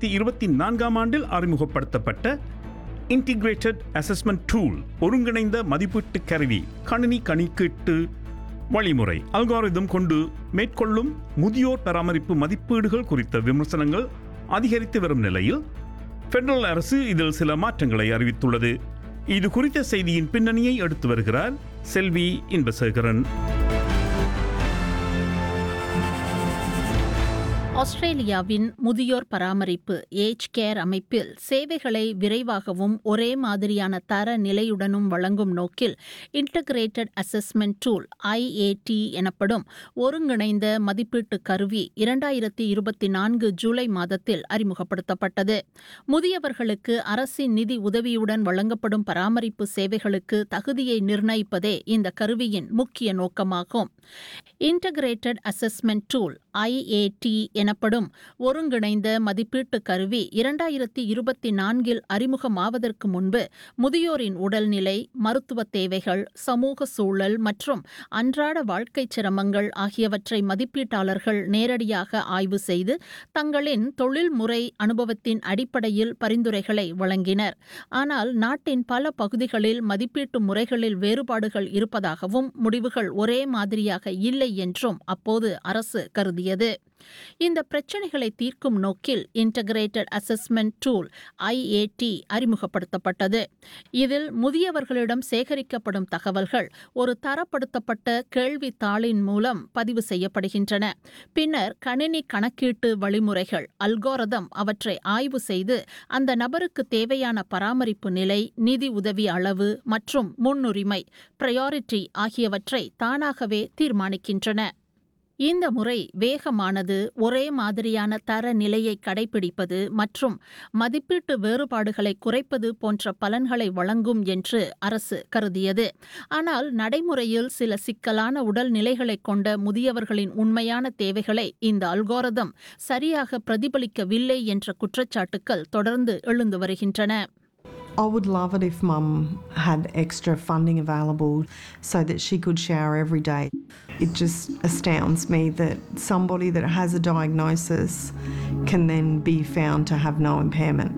இரண்டாயிரத்தி இருபத்தி நான்காம் ஆண்டில் அறிமுகப்படுத்தப்பட்ட இன்டிகிரேட்டட் அசஸ்மெண்ட் டூல் ஒருங்கிணைந்த மதிப்பீட்டு கருவி கணினி கணக்கீட்டு வழிமுறை அல்காரிதம் கொண்டு மேற்கொள்ளும் முதியோர் பராமரிப்பு மதிப்பீடுகள் குறித்த விமர்சனங்கள் அதிகரித்து வரும் நிலையில் பெடரல் அரசு இதில் சில மாற்றங்களை அறிவித்துள்ளது இது குறித்த செய்தியின் பின்னணியை எடுத்து வருகிறார் செல்வி இன்பசேகரன் ஆஸ்திரேலியாவின் முதியோர் பராமரிப்பு ஏஜ் கேர் அமைப்பில் சேவைகளை விரைவாகவும் ஒரே மாதிரியான தர நிலையுடனும் வழங்கும் நோக்கில் இன்டகிரேட்டட் அசஸ்மெண்ட் டூல் ஐஏடி எனப்படும் ஒருங்கிணைந்த மதிப்பீட்டு கருவி இரண்டாயிரத்தி இருபத்தி நான்கு ஜூலை மாதத்தில் அறிமுகப்படுத்தப்பட்டது முதியவர்களுக்கு அரசின் நிதி உதவியுடன் வழங்கப்படும் பராமரிப்பு சேவைகளுக்கு தகுதியை நிர்ணயிப்பதே இந்த கருவியின் முக்கிய நோக்கமாகும் இன்டகிரேட்டட் அசஸ்மெண்ட் டூல் ஐஏடி எனப்படும் ஒருங்கிணைந்த மதிப்பீட்டு கருவி இரண்டாயிரத்தி இருபத்தி நான்கில் அறிமுகமாவதற்கு முன்பு முதியோரின் உடல்நிலை மருத்துவ தேவைகள் சமூக சூழல் மற்றும் அன்றாட வாழ்க்கை சிரமங்கள் ஆகியவற்றை மதிப்பீட்டாளர்கள் நேரடியாக ஆய்வு செய்து தங்களின் தொழில்முறை அனுபவத்தின் அடிப்படையில் பரிந்துரைகளை வழங்கினர் ஆனால் நாட்டின் பல பகுதிகளில் மதிப்பீட்டு முறைகளில் வேறுபாடுகள் இருப்பதாகவும் முடிவுகள் ஒரே மாதிரியாக இல்லை என்றும் அப்போது அரசு கருதியது இந்த பிரச்சினைகளை தீர்க்கும் நோக்கில் இன்டகிரேட்டட் அசஸ்மெண்ட் டூல் ஐஏடி அறிமுகப்படுத்தப்பட்டது இதில் முதியவர்களிடம் சேகரிக்கப்படும் தகவல்கள் ஒரு தரப்படுத்தப்பட்ட கேள்வித்தாளின் மூலம் பதிவு செய்யப்படுகின்றன பின்னர் கணினி கணக்கீட்டு வழிமுறைகள் அல்கோரதம் அவற்றை ஆய்வு செய்து அந்த நபருக்கு தேவையான பராமரிப்பு நிலை நிதி உதவி அளவு மற்றும் முன்னுரிமை பிரையாரிட்டி ஆகியவற்றை தானாகவே தீர்மானிக்கின்றன இந்த முறை வேகமானது ஒரே மாதிரியான தர நிலையை கடைபிடிப்பது மற்றும் மதிப்பீட்டு வேறுபாடுகளை குறைப்பது போன்ற பலன்களை வழங்கும் என்று அரசு கருதியது ஆனால் நடைமுறையில் சில சிக்கலான உடல்நிலைகளை கொண்ட முதியவர்களின் உண்மையான தேவைகளை இந்த அல்கோரதம் சரியாக பிரதிபலிக்கவில்லை என்ற குற்றச்சாட்டுக்கள் தொடர்ந்து எழுந்து வருகின்றன I would love it if mum had extra funding available so that she could shower every day. It just astounds me that somebody that has a diagnosis can then be found to have no impairment.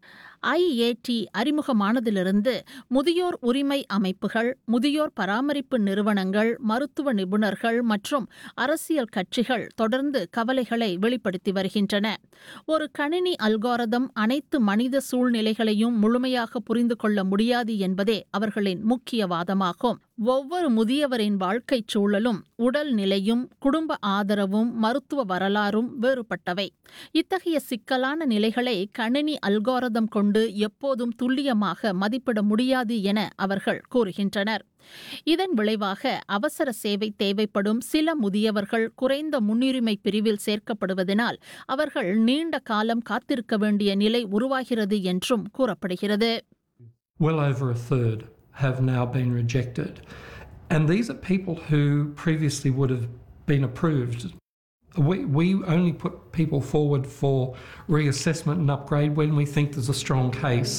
IAT அறிமுகமானதிலிருந்து முதியோர் உரிமை அமைப்புகள் முதியோர் பராமரிப்பு நிறுவனங்கள் மருத்துவ நிபுணர்கள் மற்றும் அரசியல் கட்சிகள் தொடர்ந்து கவலைகளை வெளிப்படுத்தி வருகின்றன ஒரு கணினி அல்காரதம் அனைத்து மனித சூழ்நிலைகளையும் முழுமையாக புரிந்து கொள்ள முடியாது என்பதே அவர்களின் முக்கிய வாதமாகும் ஒவ்வொரு முதியவரின் வாழ்க்கைச் சூழலும் உடல் நிலையும் குடும்ப ஆதரவும் மருத்துவ வரலாறும் வேறுபட்டவை இத்தகைய சிக்கலான நிலைகளை கணினி அல்காரதம் கொண்டு எப்போதும் துல்லியமாக மதிப்பிட முடியாது என அவர்கள் கூறுகின்றனர் இதன் விளைவாக அவசர சேவை தேவைப்படும் சில முதியவர்கள் குறைந்த முன்னுரிமை பிரிவில் சேர்க்கப்படுவதனால் அவர்கள் நீண்ட காலம் காத்திருக்க வேண்டிய நிலை உருவாகிறது என்றும் கூறப்படுகிறது well over a third have now been rejected. And these are people who previously would have been approved. We, we only put people forward for reassessment and upgrade when we think there's a strong case.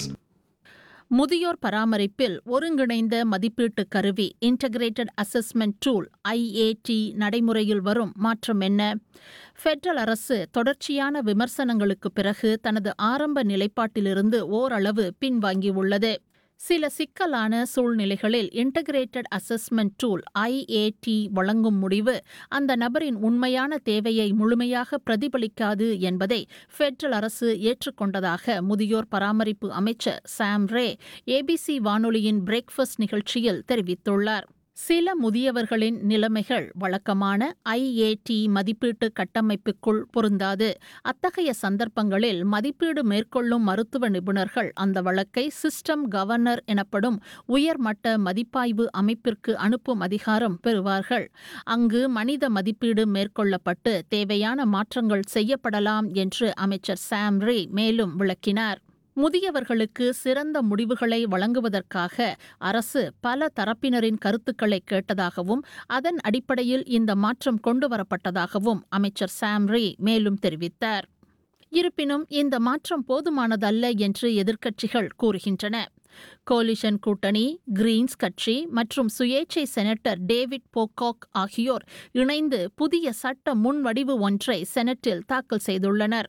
முதியோர் பராமரிப்பில் ஒருங்கிணைந்த மதிப்பீட்டு கருவி integrated assessment tool IAT நடைமுறையில் வரும் மாற்றம் என்ன federal அரசு தொடர்ச்சியான விமர்சனங்களுக்கு பிறகு தனது ஆரம்ப நிலைப்பாட்டிலிருந்து ஓரளவு பின்வாங்கியுள்ளது சில சிக்கலான சூழ்நிலைகளில் இன்டகிரேட்டட் அசஸ்மெண்ட் டூல் ஐஏடி வழங்கும் முடிவு அந்த நபரின் உண்மையான தேவையை முழுமையாக பிரதிபலிக்காது என்பதை ஃபெடரல் அரசு ஏற்றுக்கொண்டதாக முதியோர் பராமரிப்பு அமைச்சர் சாம் ரே ஏபிசி வானொலியின் பிரேக்ஃபாஸ்ட் நிகழ்ச்சியில் தெரிவித்துள்ளார் சில முதியவர்களின் நிலைமைகள் வழக்கமான ஐஏடி மதிப்பீட்டு கட்டமைப்புக்குள் பொருந்தாது அத்தகைய சந்தர்ப்பங்களில் மதிப்பீடு மேற்கொள்ளும் மருத்துவ நிபுணர்கள் அந்த வழக்கை சிஸ்டம் கவர்னர் எனப்படும் உயர்மட்ட மதிப்பாய்வு அமைப்பிற்கு அனுப்பும் அதிகாரம் பெறுவார்கள் அங்கு மனித மதிப்பீடு மேற்கொள்ளப்பட்டு தேவையான மாற்றங்கள் செய்யப்படலாம் என்று அமைச்சர் சாம் ரே மேலும் விளக்கினார் முதியவர்களுக்கு சிறந்த முடிவுகளை வழங்குவதற்காக அரசு பல தரப்பினரின் கருத்துக்களை கேட்டதாகவும் அதன் அடிப்படையில் இந்த மாற்றம் கொண்டுவரப்பட்டதாகவும் அமைச்சர் சாம் ரே மேலும் தெரிவித்தார் இருப்பினும் இந்த மாற்றம் போதுமானதல்ல என்று எதிர்க்கட்சிகள் கூறுகின்றன கோலிஷன் கூட்டணி கிரீன்ஸ் கட்சி மற்றும் சுயேட்சை செனட்டர் டேவிட் போகாக் ஆகியோர் இணைந்து புதிய சட்ட முன்வடிவு ஒன்றை செனட்டில் தாக்கல் செய்துள்ளனர்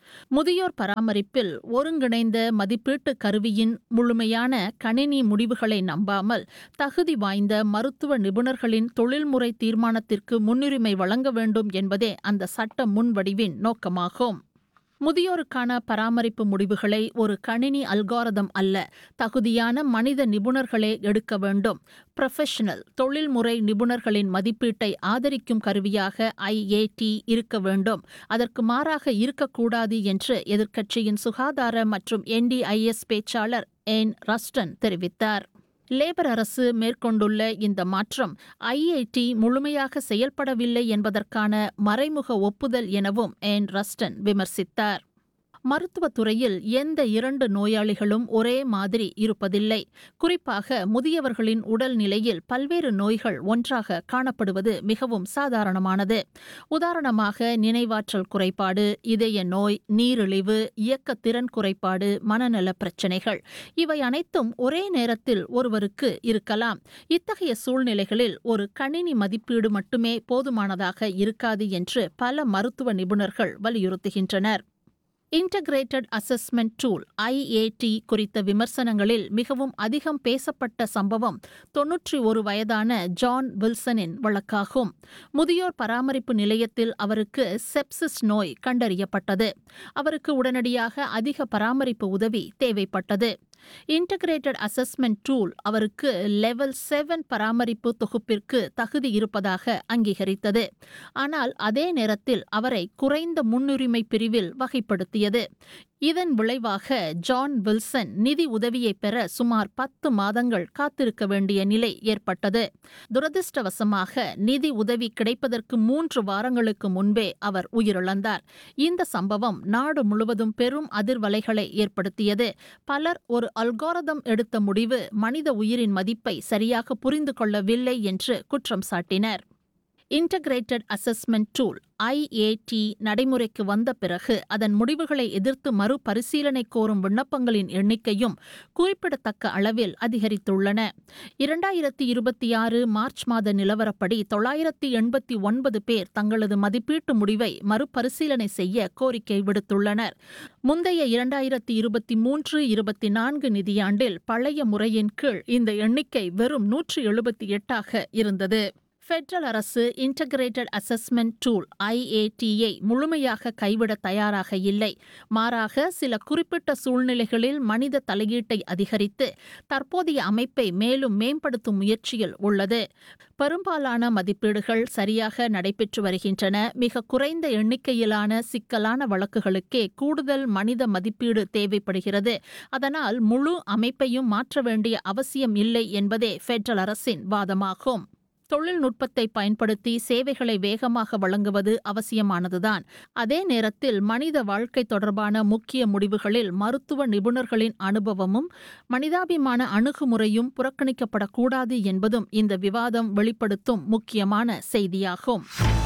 முதியோர் பராமரிப்பில் ஒருங்கிணைந்த மதிப்பீட்டு கருவியின் முழுமையான கணினி முடிவுகளை நம்பாமல் தகுதி வாய்ந்த மருத்துவ நிபுணர்களின் தொழில்முறை தீர்மானத்திற்கு முன்னுரிமை வழங்க வேண்டும் என்பதே அந்த சட்ட முன்வடிவின் நோக்கமாகும் முதியோருக்கான பராமரிப்பு முடிவுகளை ஒரு கணினி அல்காரதம் அல்ல தகுதியான மனித நிபுணர்களே எடுக்க வேண்டும் ப்ரொஃபஷனல் தொழில்முறை நிபுணர்களின் மதிப்பீட்டை ஆதரிக்கும் கருவியாக ஐஏடி இருக்க வேண்டும் அதற்கு மாறாக இருக்கக்கூடாது என்று எதிர்க்கட்சியின் சுகாதார மற்றும் என்டிஐஎஸ் பேச்சாளர் என் ரஸ்டன் தெரிவித்தார் லேபர் அரசு மேற்கொண்டுள்ள இந்த மாற்றம் ஐஐடி முழுமையாக செயல்படவில்லை என்பதற்கான மறைமுக ஒப்புதல் எனவும் என் ரஸ்டன் விமர்சித்தார் மருத்துவத் துறையில் எந்த இரண்டு நோயாளிகளும் ஒரே மாதிரி இருப்பதில்லை குறிப்பாக முதியவர்களின் உடல் நிலையில் பல்வேறு நோய்கள் ஒன்றாக காணப்படுவது மிகவும் சாதாரணமானது உதாரணமாக நினைவாற்றல் குறைபாடு இதய நோய் நீரிழிவு இயக்கத்திறன் குறைபாடு மனநல பிரச்சினைகள் இவை அனைத்தும் ஒரே நேரத்தில் ஒருவருக்கு இருக்கலாம் இத்தகைய சூழ்நிலைகளில் ஒரு கணினி மதிப்பீடு மட்டுமே போதுமானதாக இருக்காது என்று பல மருத்துவ நிபுணர்கள் வலியுறுத்துகின்றனர் இன்டகிரேட்டட் அசஸ்மெண்ட் டூல் ஐஏடி குறித்த விமர்சனங்களில் மிகவும் அதிகம் பேசப்பட்ட சம்பவம் தொன்னூற்றி ஒரு வயதான ஜான் வில்சனின் வழக்காகும் முதியோர் பராமரிப்பு நிலையத்தில் அவருக்கு செப்சிஸ் நோய் கண்டறியப்பட்டது அவருக்கு உடனடியாக அதிக பராமரிப்பு உதவி தேவைப்பட்டது இன்டகிரேட்டட் அசஸ்மெண்ட் டூல் அவருக்கு லெவல் செவன் பராமரிப்பு தொகுப்பிற்கு தகுதி இருப்பதாக அங்கீகரித்தது ஆனால் அதே நேரத்தில் அவரை குறைந்த முன்னுரிமை பிரிவில் வகைப்படுத்தியது இதன் விளைவாக ஜான் வில்சன் நிதி உதவியை பெற சுமார் பத்து மாதங்கள் காத்திருக்க வேண்டிய நிலை ஏற்பட்டது துரதிருஷ்டவசமாக நிதி உதவி கிடைப்பதற்கு மூன்று வாரங்களுக்கு முன்பே அவர் உயிரிழந்தார் இந்த சம்பவம் நாடு முழுவதும் பெரும் அதிர்வலைகளை ஏற்படுத்தியது பலர் ஒரு அல்காரதம் எடுத்த முடிவு மனித உயிரின் மதிப்பை சரியாக புரிந்து கொள்ளவில்லை என்று குற்றம் சாட்டினர் இன்டகிரேட்டட் அசஸ்மெண்ட் டூல் ஐஏடி நடைமுறைக்கு வந்த பிறகு அதன் முடிவுகளை எதிர்த்து மறுபரிசீலனை கோரும் விண்ணப்பங்களின் எண்ணிக்கையும் குறிப்பிடத்தக்க அளவில் அதிகரித்துள்ளன இரண்டாயிரத்தி இருபத்தி ஆறு மார்ச் மாத நிலவரப்படி தொள்ளாயிரத்தி எண்பத்தி ஒன்பது பேர் தங்களது மதிப்பீட்டு முடிவை மறுபரிசீலனை செய்ய கோரிக்கை விடுத்துள்ளனர் முந்தைய இரண்டாயிரத்தி இருபத்தி மூன்று இருபத்தி நான்கு நிதியாண்டில் பழைய முறையின் கீழ் இந்த எண்ணிக்கை வெறும் நூற்றி எழுபத்தி எட்டாக இருந்தது ஃபெடரல் அரசு இன்டகிரேட்டட் அசஸ்மெண்ட் டூல் ஐஏடியை முழுமையாக கைவிட தயாராக இல்லை மாறாக சில குறிப்பிட்ட சூழ்நிலைகளில் மனித தலையீட்டை அதிகரித்து தற்போதைய அமைப்பை மேலும் மேம்படுத்தும் முயற்சியில் உள்ளது பெரும்பாலான மதிப்பீடுகள் சரியாக நடைபெற்று வருகின்றன மிக குறைந்த எண்ணிக்கையிலான சிக்கலான வழக்குகளுக்கே கூடுதல் மனித மதிப்பீடு தேவைப்படுகிறது அதனால் முழு அமைப்பையும் மாற்ற வேண்டிய அவசியம் இல்லை என்பதே ஃபெடரல் அரசின் வாதமாகும் தொழில்நுட்பத்தை பயன்படுத்தி சேவைகளை வேகமாக வழங்குவது அவசியமானதுதான் அதே நேரத்தில் மனித வாழ்க்கை தொடர்பான முக்கிய முடிவுகளில் மருத்துவ நிபுணர்களின் அனுபவமும் மனிதாபிமான அணுகுமுறையும் புறக்கணிக்கப்படக்கூடாது என்பதும் இந்த விவாதம் வெளிப்படுத்தும் முக்கியமான செய்தியாகும்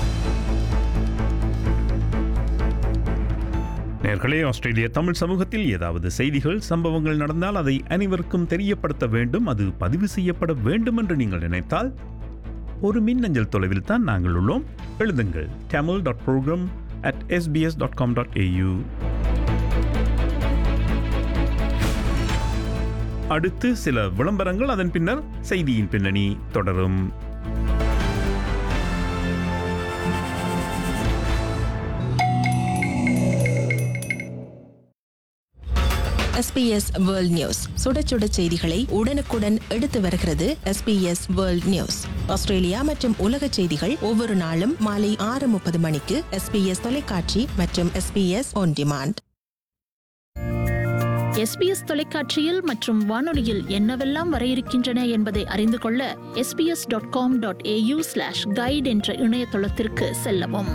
நேர்களே ஆஸ்திரேலிய தமிழ் சமூகத்தில் ஏதாவது செய்திகள் சம்பவங்கள் நடந்தால் அதை அனைவருக்கும் தெரியப்படுத்த வேண்டும் அது பதிவு செய்யப்பட வேண்டும் என்று நீங்கள் நினைத்தால் ஒரு மின்னஞ்சல் தொலைவில் தான் நாங்கள் உள்ளோம் எழுதுங்கள் Tamil dot program at SBS dot com dot AU அடுத்து சில விளம்பரங்கள் அதன் பின்னர் செய்தியின் பின்னணி தொடரும் SBS வேர்ல்ட் நியூஸ் சுட சுட செய்திகளை உடனுக்குடன் எடுத்து வருகிறது SBS வேர்ல்ட் நியூஸ் ஆஸ்திரேலியா மற்றும் உலக செய்திகள் ஒவ்வொரு நாளும் மாலை ஆறு முப்பது மணிக்கு SBS தொலைக்காட்சி மற்றும் SBS ஒன் டிமாண்ட் எஸ்பிஎஸ் தொலைக்காட்சியில் மற்றும் வானொலியில் என்னவெல்லாம் வர இருக்கின்றன என்பதை அறிந்து கொள்ள SBS dot com dot AU slash guide என்ற இணையதளத்திற்கு செல்லவும்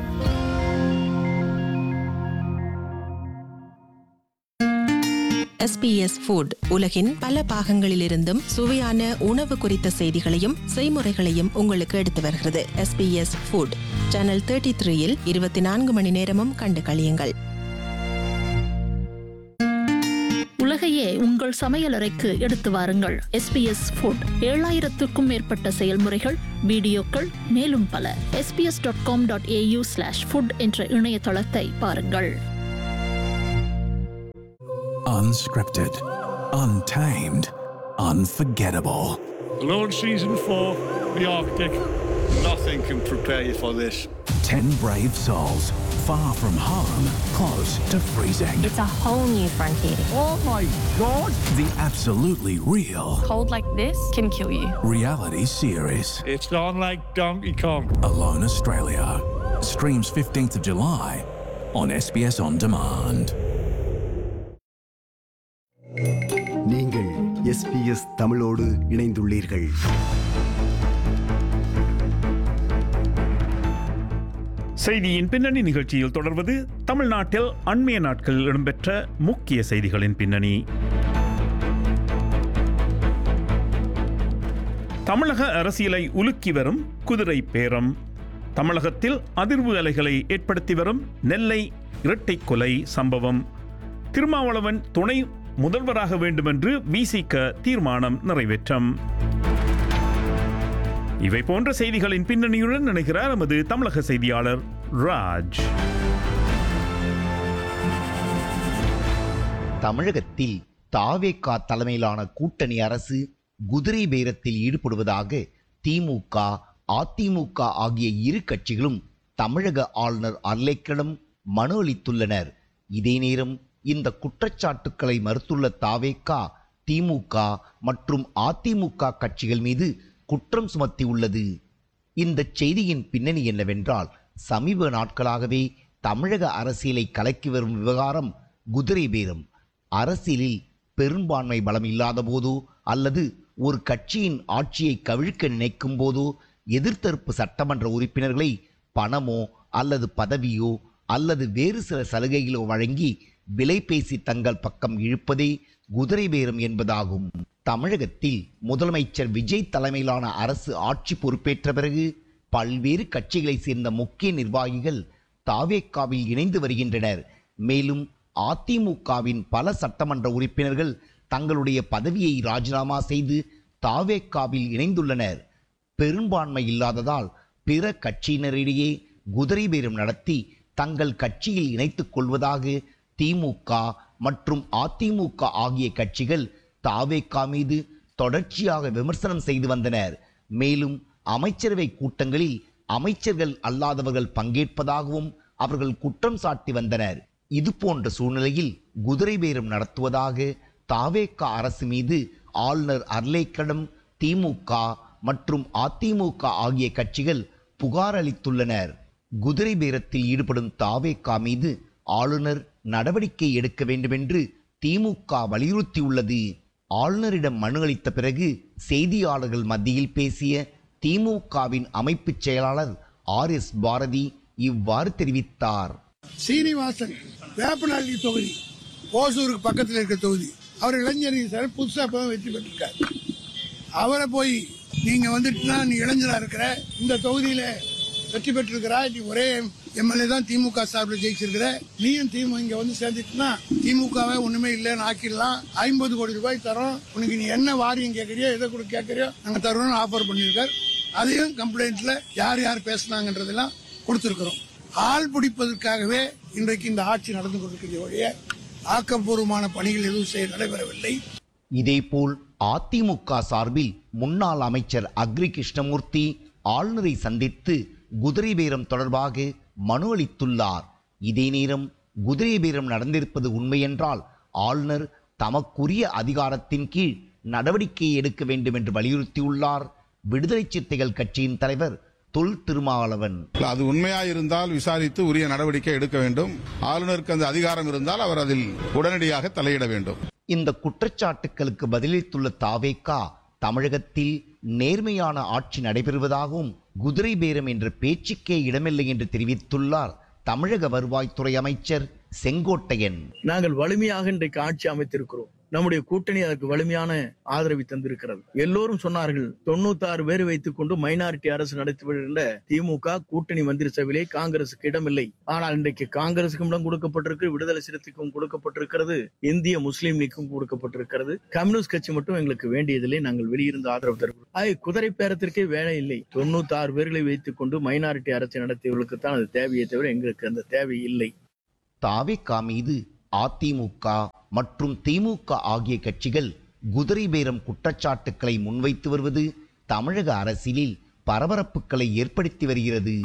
SBS ஃபுட் உலகின் பல பாகங்களிலிருந்தும் சுவையான உணவு குறித்த செய்திகளையும் செய்முறைகளையும் உங்களுக்கு எடுத்து வருகிறது SBS ஃபுட் சேனல் தேர்ட்டி த்ரீயில் இருபத்தி நான்கு மணி நேரமும் கண்டு கழியுங்கள் உலகையே உங்கள் சமையலறைக்கு எடுத்து வாருங்கள் எஸ்பிஎஸ் ஃபுட் ஏழாயிரத்துக்கும் மேற்பட்ட செயல்முறைகள் வீடியோக்கள் மேலும் பல SBS dot com dot AU slash food என்ற இணையதளத்தை பாருங்கள் Unscripted, untamed, unforgettable. Launch season four, the Arctic. Nothing can prepare you for this. Ten brave souls, far from home, close to freezing. It's a whole new frontier. Oh my god! The absolutely real Cold like this can kill you. reality series. It's on like Donkey Kong. Alone Australia. Streams 15th of July on SBS On Demand. நீங்கள் SBS தமிழோடு இணைந்துள்ளீர்கள் செய்தியின் பின்னணி நிகழ்ச்சியில் தொடர்வது தமிழ்நாட்டில் அண்மைய நாட்களில் இடம்பெற்ற முக்கிய செய்திகளின் பின்னணி தமிழக அரசியலை உலுக்கி வரும் குதிரை பேரம் தமிழகத்தில் அதிர்வு அலைகளை ஏற்படுத்தி வரும் நெல்லை இரட்டை கொலை சம்பவம் திருமாவளவன் துணை முதல்வராக வேண்டுமென்று விசிக தீர்மானம் நிறைவேற்றம் இவை போன்ற செய்திகளின் பின்னணியுடன் நினைக்கிறார் நமது தமிழக செய்தியாளர் ராஜ் தமிழகத்தில் தாவேகா தலைமையிலான கூட்டணி அரசு குதிரை பேரத்தில் ஈடுபடுவதாக திமுக அதிமுக ஆகிய இரு கட்சிகளும் தமிழக ஆளுநர் அர்லேக்கரிடம் மனு அளித்துள்ளனர் இதே நேரம் இந்த குற்றச்சாட்டுக்களை மறுத்துள்ள தாவேகா திமுக மற்றும் அதிமுக கட்சிகள் மீது குற்றம் சுமத்தியுள்ளது இந்த செய்தியின் பின்னணி என்னவென்றால் சமீப நாட்களாகவே தமிழக அரசியலை கலக்கி வரும் விவகாரம் குதிரை பேரம் அரசியலில் பெரும்பான்மை பலம் இல்லாத போதோ அல்லது ஒரு கட்சியின் ஆட்சியை கவிழ்க்க நினைக்கும் போதோ எதிர்த்தரப்பு சட்டமன்ற உறுப்பினர்களை பணமோ அல்லது பதவியோ அல்லது வேறு சில சலுகைகளோ வழங்கி விலை பேசி தங்கள் பக்கம் இழுப்பதே குதிரை பேரம் என்பதாகும் தமிழகத்தில் முதலமைச்சர் விஜய் தலைமையிலான அரசு ஆட்சி பொறுப்பேற்ற பிறகு பல்வேறு கட்சிகளைச் சேர்ந்த முக்கிய நிர்வாகிகள் தாவேக்காவில் இணைந்து வருகின்றனர் மேலும் அதிமுகவின் பல சட்டமன்ற உறுப்பினர்கள் தங்களுடைய பதவியை ராஜினாமா செய்து தாவேக்காவில் இணைந்துள்ளனர் பெரும்பான்மை இல்லாததால் பிற கட்சியினரிடையே குதிரை பேரம் நடத்தி தங்கள் கட்சியில் இணைத்துக் கொள்வதாக திமுக மற்றும் அதிமுக ஆகிய கட்சிகள் தாவேக்கா மீது தொடர்ச்சியாக விமர்சனம் செய்து வந்தனர் மேலும் அமைச்சரவை கூட்டங்களில் அமைச்சர்கள் அல்லாதவர்கள் பங்கேற்பதாகவும் அவர்கள் குற்றம் சாட்டி வந்தனர் இது போன்ற சூழ்நிலையில் குதிரை பேரம் நடத்துவதாக தாவேக்கா அரசு மீது ஆளுநர் அர்லேக்கரிடம் திமுக மற்றும் அதிமுக ஆகிய கட்சிகள் புகார் அளித்துள்ளனர் குதிரை பேரத்தில் ஈடுபடும் தாவேக்கா மீது ஆளுநர் நடவடிக்கை எடுக்க வேண்டுமென்று திமுக வலியுறுத்தியுள்ளது ஆளுநரிடம் மனு அளித்த பிறகு செய்தியாளர்கள் மத்தியில் பேசிய திமுகவின் அமைப்புச் செயலாளர் ஆர் எஸ் பாரதி இவ்வாறு தெரிவித்தார் சீனிவாசன் வேப்பநாளி தொகுதி ஓசூருக்கு பக்கத்தில் இருக்க தொகுதி அவர் இளைஞர் சார் புதுசாக இப்போ வெற்றி பெற்றிருக்கார் அவரை போய் நீங்க வந்துட்டுனா நீ இளைஞரா இருக்கிற இந்த தொகுதியில வெற்றி பெற்றிருக்கிறா நீ ஒரே எம்எல்ஏ தான் திமுக சார்பில் ஜெயிச்சிருக்கிற நீயும் திமுக இங்க வந்து சேர்ந்துட்டுனா திமுகவே ஒண்ணுமே இல்லைன்னு ஆக்கிடலாம் ஐம்பது கோடி ரூபாய் தரோம் உனக்கு நீ என்ன வாரியம் கேட்கறியோ எதை கூட கேட்கறியோ நாங்க தரோம்னு ஆஃபர் பண்ணியிருக்கார் அதையும் கம்ப்ளைண்ட்ல யார் யார் பேசுனாங்கன்றதெல்லாம் கொடுத்துருக்கிறோம் ஆள் பிடிப்பதற்காகவே இன்றைக்கு இந்த ஆட்சி நடந்து கொண்டிருக்கிற ஒழிய ஆக்கப்பூர்வமான பணிகள் எதுவும் செய்ய நடைபெறவில்லை இதேபோல் அதிமுக சார்பில் முன்னாள் அமைச்சர் அக்ரி கிருஷ்ணமூர்த்தி ஆளுநரை சந்தித்து குதிரை பேரம் தொடர்பாக மனு அளித்துள்ளார் இதே நேரம் குதிரை பேரம் நடந்திருப்பது உண்மையென்றால் ஆளுநர் தமக்குரிய அதிகாரத்தின் கீழ் நடவடிக்கை எடுக்க வேண்டும் என்று வலியுறுத்தியுள்ளார் விடுதலை சிறுத்தைகள் கட்சியின் தலைவர் தொல் திருமாவளவன் அது உண்மையா இருந்தால் விசாரித்து உரிய நடவடிக்கை எடுக்க வேண்டும் ஆளுநருக்கு அந்த அதிகாரம் இருந்தால் அவர் அதில் உடனடியாக தலையிட வேண்டும் இந்த குற்றச்சாட்டுக்களுக்கு பதிலளித்துள்ள தாவேக்கா தமிழகத்தில் நேர்மையான ஆட்சி நடைபெறுவதாகவும் குதிரை பேரம் என்ற பேச்சுக்கே இடமில்லை என்று தெரிவித்துள்ளார் தமிழக வருவாய்த்துறை அமைச்சர் செங்கோட்டையன் நாங்கள் வலிமையாக இன்றைக்கு ஆட்சி அமைத்திருக்கிறோம் நம்முடைய கூட்டணி அதற்கு வலிமையான ஆதரவை தந்திருக்கிறது எல்லோரும் சொன்னார்கள் தொண்ணூத்தாறு பேர் வைத்துக் கொண்டு மைனாரிட்டி அரசு நடத்தி வருகின்ற திமுக கூட்டணி மந்திரி சபையிலே காங்கிரசுக்கு இடமில்லை ஆனால் இன்றைக்கு காங்கிரசுக்கும் இடம் கொடுக்கப்பட்டிருக்கு விடுதலை சிறுத்தைக்கும் கொடுக்கப்பட்டிருக்கிறது இந்திய முஸ்லீம் லீக்கும் கொடுக்கப்பட்டிருக்கிறது கம்யூனிஸ்ட் கட்சி மட்டும் எங்களுக்கு வேண்டியதில்லை நாங்கள் வெளியிருந்து ஆதரவு தருகிறோம் ஆய் குதிரை பேரத்திற்கே வேலை இல்லை தொண்ணூத்தாறு பேர்களை வைத்துக் கொண்டு மைனாரிட்டி அரசை நடத்தியவர்களுக்கு தான் அது தேவையே தவிர எங்களுக்கு அந்த தேவை இல்லை தாவேக்கா மீது அதிமுக மற்றும் திமுக ஆகிய கட்சிகள் குதிரை பேரம் குற்றச்சாட்டுக்களை முன்வைத்து வருவது தமிழக அரசியலில் பரபரப்புகளை ஏற்படுத்தி வருகிறது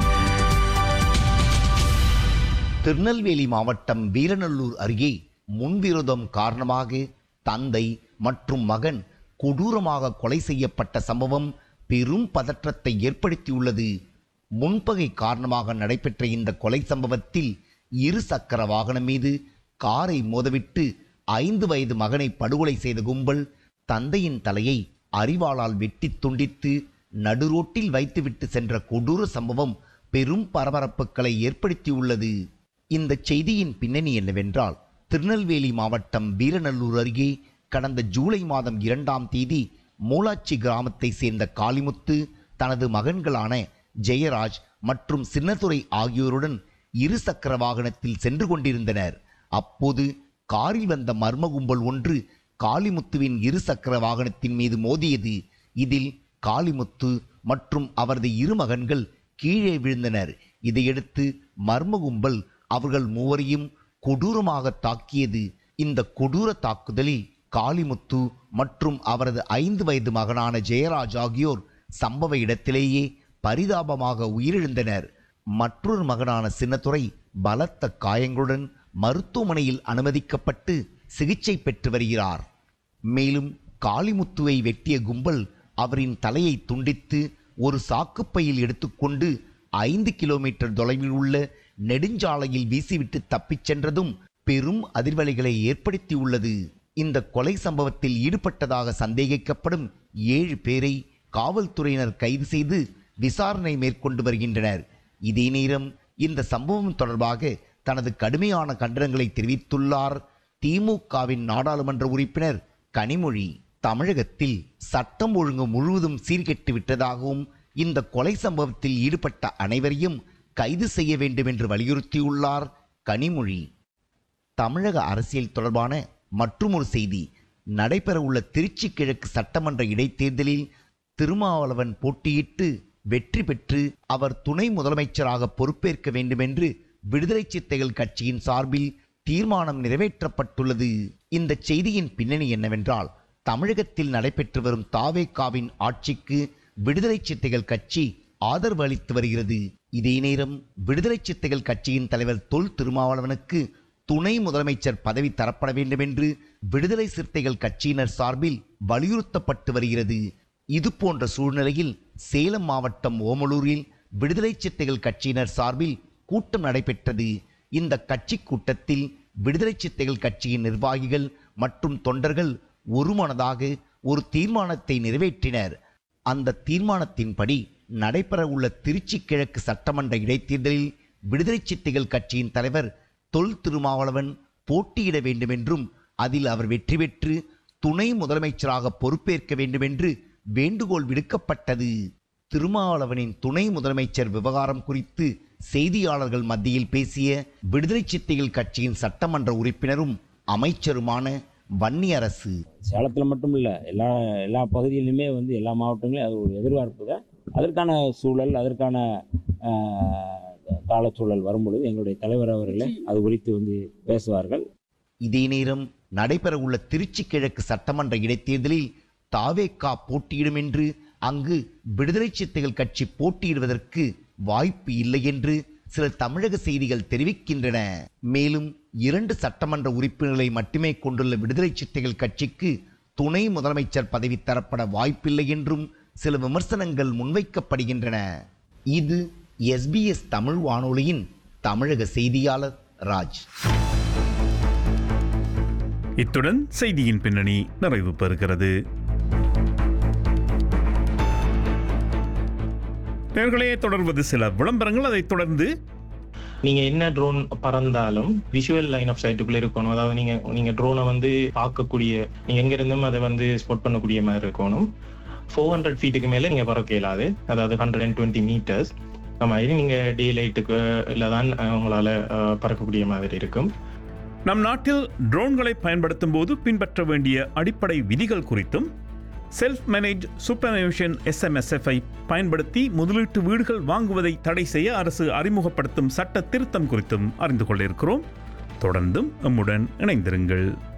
திருநெல்வேலி மாவட்டம் வீரநல்லூர் அருகே முன்விரோதம் காரணமாக தந்தை மற்றும் மகன் கொடூரமாக கொலை செய்யப்பட்ட சம்பவம் பெரும் பதற்றத்தை ஏற்படுத்தியுள்ளது முன்பகை காரணமாக நடைபெற்ற இந்த கொலை சம்பவத்தில் இரு சக்கர வாகனம் மீது காரை மோதவிட்டு ஐந்து வயது மகனை படுகொலை செய்த கும்பல் தந்தையின் தலையை அரிவாளால் வெட்டி துண்டித்து நடுரோட்டில் வைத்துவிட்டு சென்ற கொடூர சம்பவம் பெரும் பரபரப்புகளை ஏற்படுத்தியுள்ளது இந்த செய்தியின் பின்னணி என்னவென்றால் திருநெல்வேலி மாவட்டம் வீரநல்லூர் அருகே கடந்த ஜூலை மாதம் இரண்டாம் தேதி மூலாச்சி கிராமத்தை சேர்ந்த காளிமுத்து தனது மகன்களான ஜெயராஜ் மற்றும் சின்னதுரை ஆகியோருடன் இரு சக்கர வாகனத்தில் சென்று கொண்டிருந்தனர் அப்போது காரில் வந்த மர்ம கும்பல் ஒன்று காளிமுத்துவின் இரு சக்கர வாகனத்தின் மீது மோதியது இதில் காளிமுத்து மற்றும் அவரது இரு மகன்கள் கீழே விழுந்தனர் இதையடுத்து மர்ம கும்பல் அவர்கள் மூவரையும் கொடூரமாக தாக்கியது இந்த கொடூர தாக்குதலில் காளிமுத்து மற்றும் அவரது ஐந்து வயது மகனான ஜெயராஜ் ஆகியோர் சம்பவ இடத்திலேயே பரிதாபமாக உயிரிழந்தனர் மற்றொரு மகனான சின்னத்துரை பலத்த காயங்களுடன் மருத்துவமனையில் அனுமதிக்கப்பட்டு சிகிச்சை பெற்று வருகிறார் மேலும் காளிமுத்துவை வெட்டிய கும்பல் அவரின் தலையை துண்டித்து ஒரு சாக்குப்பையில் எடுத்துக்கொண்டு ஐந்து கிலோமீட்டர் தொலைவில் உள்ள நெடுஞ்சாலையில் வீசிவிட்டு தப்பிச் சென்றதும் பெரும் அதிர்வலைகளை ஏற்படுத்தியுள்ளது இந்த கொலை சம்பவத்தில் ஈடுபட்டதாக சந்தேகிக்கப்படும் ஏழு பேரை காவல்துறையினர் கைது செய்து விசாரணை மேற்கொண்டு வருகின்றனர் இதே நேரம் இந்த சம்பவம் தொடர்பாக தனது கடுமையான கண்டனங்களை தெரிவித்துள்ளார் திமுகவின் நாடாளுமன்ற உறுப்பினர் கனிமொழி தமிழகத்தில் சட்டம் ஒழுங்கு முழுவதும் சீர்கெட்டு விட்டதாகவும் இந்த கொலை சம்பவத்தில் ஈடுபட்ட அனைவரையும் கைது செய்ய வேண்டும் என்று வலியுறுத்தியுள்ளார் கனிமொழி தமிழக அரசியல் தொடர்பான மற்றுமொரு செய்தி நடைபெறவுள்ள திருச்சி கிழக்கு சட்டமன்ற இடைத்தேர்தலில் திருமாவளவன் போட்டியிட்டு வெற்றி பெற்று அவர் துணை முதலமைச்சராக பொறுப்பேற்க வேண்டும் என்று விடுதலை சித்தைகள் கட்சியின் சார்பில் தீர்மானம் நிறைவேற்றப்பட்டுள்ளது இந்த செய்தியின் பின்னணி என்னவென்றால் தமிழகத்தில் நடைபெற்று வரும் தாவேகாவின் ஆட்சிக்கு விடுதலை சித்தைகள் கட்சி ஆதரவு அளித்து வருகிறது இதே நேரம் விடுதலை சித்தைகள் கட்சியின் தலைவர் தொல் திருமாவளவனுக்கு துணை முதலமைச்சர் பதவி தரப்பட வேண்டும் என்று விடுதலை சிறுத்தைகள் கட்சியினர் சார்பில் வலியுறுத்தப்பட்டு வருகிறது இது போன்ற சூழ்நிலையில் சேலம் மாவட்டம் ஓமலூரில் விடுதலை சிறுத்தைகள் கட்சியினர் சார்பில் கூட்டம் நடைபெற்றது இந்த கட்சி கூட்டத்தில் விடுதலை சிறுத்தைகள் கட்சியின் நிர்வாகிகள் மற்றும் தொண்டர்கள் ஒருமனதாக ஒரு தீர்மானத்தை நிறைவேற்றினர் அந்த தீர்மானத்தின்படி நடைபெறவுள்ள திருச்சி கிழக்கு சட்டமன்ற இடைத்தேர்தலில் விடுதலை சிறுத்தைகள் கட்சியின் தலைவர் தொல் திருமாவளவன் போட்டியிட வேண்டும் என்றும் அதில் அவர் வெற்றி பெற்று துணை முதலமைச்சராக பொறுப்பேற்க வேண்டும் என்று வேண்டுகோள் விடுக்கப்பட்டது திருமாவளவனின் துணை முதலமைச்சர் விவகாரம் குறித்து செய்தியாளர்கள் மத்தியில் பேசிய விடுதலை சிறுத்தைகள் கட்சியின் சட்டமன்ற உறுப்பினரும் அமைச்சருமான வன்னி அரசு சேலத்தில் மட்டும் இல்லை எல்லா எல்லா பகுதியிலுமே வந்து எல்லா மாவட்டங்களையும் அது ஒரு எதிர்பார்ப்பு தான் அதற்கான சூழல் அதற்கான காலச்சூழல் வரும்பொழுது எங்களுடைய தலைவர் அவர்களே அது குறித்து வந்து பேசுவார்கள் இதே நேரம் நடைபெறவுள்ள திருச்சி கிழக்கு சட்டமன்ற இடைத்தேர்தலில் தாவேக்கா போட்டியிடும் என்று அங்கு விடுதலை சிறுத்தைகள் கட்சி போட்டியிடுவதற்கு வாய்ப்பு இல்லை என்று சில தமிழக செய்திகள் தெரிவிக்கின்றன மேலும் இரண்டு சட்டமன்ற உறுப்பினர்களை மட்டுமே கொண்டுள்ள விடுதலை சிறுத்தைகள் கட்சிக்கு துணை முதலமைச்சர் பதவி தரப்பட வாய்ப்பில்லை என்றும் சில விமர்சனங்கள் முன்வைக்கப்படுகின்றன இது எஸ்பிஎஸ் தமிழ் வானொலியின் தமிழக செய்தியாளர் ராஜ் இத்துடன் செய்தியின் பின்னணி நிறைவு பெறுகிறது நேர்களே தொடர்வது சில விளம்பரங்கள் அதைத் தொடர்ந்து நீங்க என்ன ட்ரோன் பறந்தாலும் விஷுவல் லைன் ஆஃப் சைட்டுக்குள்ள இருக்கணும் அதாவது நீங்க நீங்க ட்ரோனை வந்து பார்க்கக்கூடிய நீங்க எங்க இருந்தும் அதை வந்து ஸ்பாட் பண்ணக்கூடிய மாதிரி இருக்கணும் ஃபோர் ஹண்ட்ரட் ஃபீட்டுக்கு மேல நீங்க பறக்க இயலாது அதாவது ஹண்ட்ரட் அண்ட் டுவெண்ட்டி மீட்டர்ஸ் அந்த மாதிரி நீங்க டே லைட்டுக்கு தான் உங்களால பறக்கக்கூடிய மாதிரி இருக்கும் நம் நாட்டில் ட்ரோன்களை பயன்படுத்தும் போது பின்பற்ற வேண்டிய அடிப்படை விதிகள் குறித்தும் செல்ஃப் மேனேஜ் சூப்பர்னேஷன் எஸ்எம்எஸ்எஃப்ஐ பயன்படுத்தி முதலீட்டு வீடுகள் வாங்குவதை தடை செய்ய அரசு அறிமுகப்படுத்தும் சட்ட திருத்தம் குறித்தும் அறிந்து கொள்ள இருக்கிறோம் தொடர்ந்தும் எம்முடன் இணைந்திருங்கள்